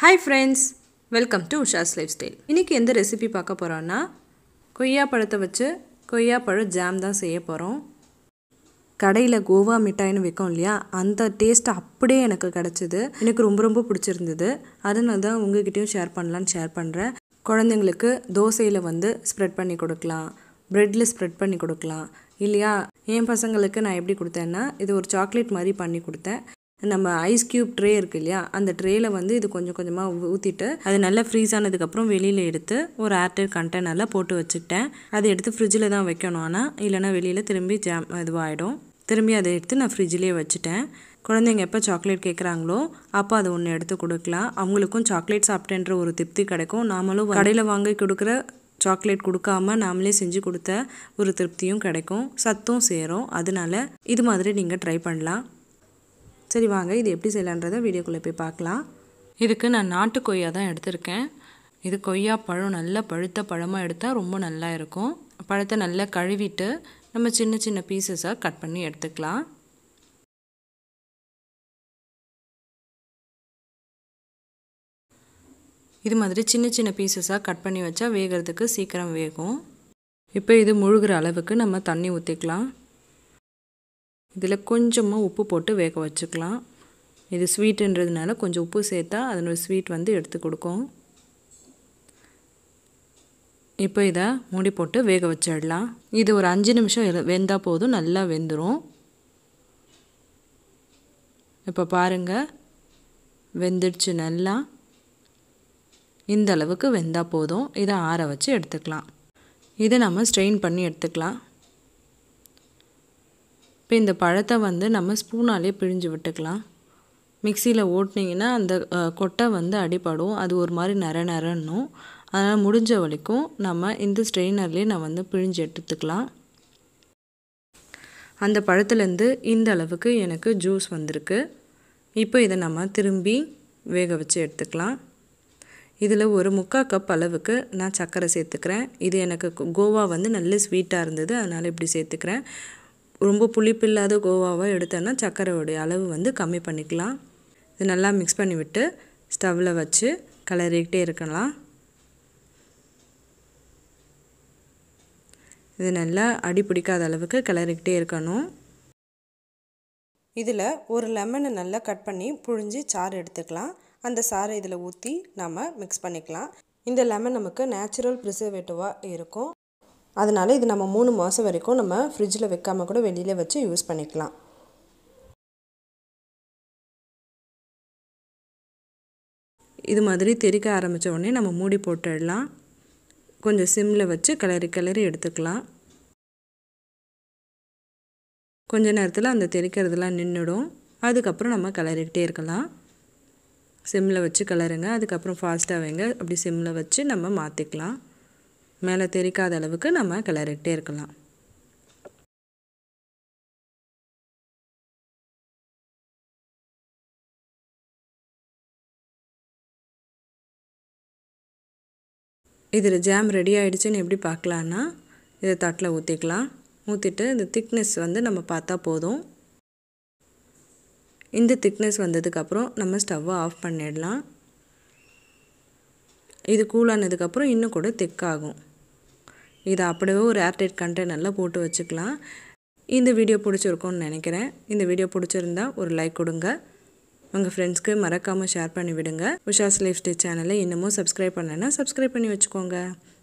hi friends welcome to Usha's lifestyle இன்றைக்கி எந்த recipe பார்க்க போகிறோன்னா கொய்யா பழத்தை வச்சு கொய்யா பழ ஜாம் தான் செய்ய போகிறோம் கடையில் கோவா மிட்டாய்னு விற்கும் இல்லையா அந்த டேஸ்ட் அப்படியே எனக்கு கிடச்சிது எனக்கு ரொம்ப ரொம்ப பிடிச்சிருந்தது அதனால தான் உங்ககிட்டயும் ஷேர் பண்ணலான்னு ஷேர் பண்ணுறேன் குழந்தைங்களுக்கு தோசையில் வந்து ஸ்ப்ரெட் பண்ணி கொடுக்கலாம் ப்ரெட்டில் ஸ்ப்ரெட் பண்ணி கொடுக்கலாம் இல்லையா என் பசங்களுக்கு நான் எப்படி கொடுத்தேன்னா இது ஒரு சாக்லேட் மாதிரி பண்ணி கொடுத்தேன் நம்ம ஐஸ் க்யூப் ட்ரே இருக்கு இல்லையா அந்த ட்ரேயில் வந்து இது கொஞ்சம் கொஞ்சமாக ஊற்றிட்டு அது நல்லா ஃப்ரீஸ் ஆனதுக்கப்புறம் வெளியில் எடுத்து ஒரு ஏர்டெல் கண்டெய்னரில் போட்டு வச்சுக்கிட்டேன் அதை எடுத்து ஃப்ரிட்ஜில் தான் வைக்கணும் ஆனால் இல்லைனா வெளியில் திரும்பி ஜாம் இதுவாகிடும் திரும்பி அதை எடுத்து நான் ஃப்ரிட்ஜ்லேயே வச்சுட்டேன் குழந்தைங்க எப்போ சாக்லேட் கேட்குறாங்களோ அப்போ அதை ஒன்று எடுத்து கொடுக்கலாம் அவங்களுக்கும் சாக்லேட் சாப்பிட்டேன்ற ஒரு திருப்தி கிடைக்கும் நாமளும் கடையில் வாங்கி கொடுக்குற சாக்லேட் கொடுக்காம நாமளே செஞ்சு கொடுத்த ஒரு திருப்தியும் கிடைக்கும் சத்தும் சேரும் அதனால இது மாதிரி நீங்கள் ட்ரை பண்ணலாம் சரி வாங்க இது எப்படி செய்யலான்றதை வீடியோக்குள்ளே போய் பார்க்கலாம் இதுக்கு நான் நாட்டு கொய்யா தான் எடுத்திருக்கேன் இது கொய்யா பழம் நல்லா பழுத்த பழமாக எடுத்தால் ரொம்ப நல்லா இருக்கும் பழத்தை நல்லா கழுவிட்டு நம்ம சின்ன சின்ன பீசஸாக கட் பண்ணி எடுத்துக்கலாம் இது மாதிரி சின்ன சின்ன பீசஸாக கட் பண்ணி வச்சா வேகிறதுக்கு சீக்கிரம் வேகும் இப்போ இது முழுகிற அளவுக்கு நம்ம தண்ணி ஊற்றிக்கலாம் இதில் கொஞ்சமாக உப்பு போட்டு வேக வச்சுக்கலாம் இது ஸ்வீட்டுன்றதுனால கொஞ்சம் உப்பு சேர்த்தா அதனோட ஸ்வீட் வந்து எடுத்து கொடுக்கும் இப்போ இதை மூடி போட்டு வேக வச்சிடலாம் இது ஒரு அஞ்சு நிமிஷம் வெந்தால் போதும் நல்லா வெந்துடும் இப்போ பாருங்கள் வெந்துடுச்சு நல்லா இந்த அளவுக்கு வெந்தால் போதும் இதை ஆற வச்சு எடுத்துக்கலாம் இதை நம்ம ஸ்ட்ரெயின் பண்ணி எடுத்துக்கலாம் இப்போ இந்த பழத்தை வந்து நம்ம ஸ்பூனாலே பிழிஞ்சு விட்டுக்கலாம் மிக்சியில் ஓட்டினீங்கன்னா அந்த கொட்டை வந்து அடிப்படும் அது ஒரு மாதிரி நர நரன்னும் அதனால் முடிஞ்ச வரைக்கும் நம்ம இந்த ஸ்ட்ரெயினர்லேயே நான் வந்து பிழிஞ்சு எடுத்துக்கலாம் அந்த பழத்துலேருந்து இந்த அளவுக்கு எனக்கு ஜூஸ் வந்திருக்கு இப்போ இதை நம்ம திரும்பி வேக வச்சு எடுத்துக்கலாம் இதில் ஒரு முக்கால் கப் அளவுக்கு நான் சர்க்கரை சேர்த்துக்கிறேன் இது எனக்கு கோவா வந்து நல்ல ஸ்வீட்டாக இருந்தது அதனால் இப்படி சேர்த்துக்கிறேன் ரொம்ப புளிப்பு இல்லாத கோவாவாக எடுத்தேன்னா சர்க்கரையோடைய அளவு வந்து கம்மி பண்ணிக்கலாம் இது நல்லா மிக்ஸ் பண்ணி விட்டு ஸ்டவ்வில் வச்சு கிளறிக்கிட்டே இருக்கலாம் இது நல்லா அடி பிடிக்காத அளவுக்கு கிளறிக்கிட்டே இருக்கணும் இதில் ஒரு லெமனை நல்லா கட் பண்ணி புழிஞ்சு சாறு எடுத்துக்கலாம் அந்த சாறை இதில் ஊற்றி நம்ம மிக்ஸ் பண்ணிக்கலாம் இந்த லெமன் நமக்கு நேச்சுரல் ப்ரிசர்வேட்டிவாக இருக்கும் அதனால் இது நம்ம மூணு மாதம் வரைக்கும் நம்ம ஃப்ரிட்ஜில் வைக்காமல் கூட வெளியில் வச்சு யூஸ் பண்ணிக்கலாம் இது மாதிரி தெறிக்க ஆரம்பித்த உடனே நம்ம மூடி போட்டுடலாம் கொஞ்சம் சிம்மில் வச்சு கிளறி கிளறி எடுத்துக்கலாம் கொஞ்ச நேரத்தில் அந்த தெறிக்கிறதுலாம் நின்றுடும் அதுக்கப்புறம் நம்ம கிளறிக்கிட்டே இருக்கலாம் சிம்மில் வச்சு கிளறுங்க அதுக்கப்புறம் ஃபாஸ்ட்டாக வைங்க அப்படி சிம்மில் வச்சு நம்ம மாற்றிக்கலாம் மேலே தெரிக்காத அளவுக்கு நம்ம கிளறிக்கிட்டே இருக்கலாம் இதில் ஜாம் ரெடி ஆகிடுச்சுன்னு எப்படி பார்க்கலான்னா இதை தட்டில் ஊற்றிக்கலாம் ஊற்றிட்டு இந்த திக்னஸ் வந்து நம்ம பார்த்தா போதும் இந்த திக்னஸ் வந்ததுக்கப்புறம் நம்ம ஸ்டவ்வை ஆஃப் பண்ணிடலாம் இது கூலானதுக்கப்புறம் இன்னும் கூட திக்காகும் இதை அப்படியே ஒரு ஏர்டைட் கண்டெய்னரில் போட்டு வச்சுக்கலாம் இந்த வீடியோ பிடிச்சிருக்கும்னு நினைக்கிறேன் இந்த வீடியோ பிடிச்சிருந்தா ஒரு லைக் கொடுங்க உங்கள் ஃப்ரெண்ட்ஸ்க்கு மறக்காமல் ஷேர் பண்ணி விடுங்க உஷாஸ் லைஃப் ஸ்டைல் சேனலை இன்னமும் சப்ஸ்கிரைப் பண்ணலைன்னா சப்ஸ்கிரைப் பண்ணி வச்சுக்கோங்க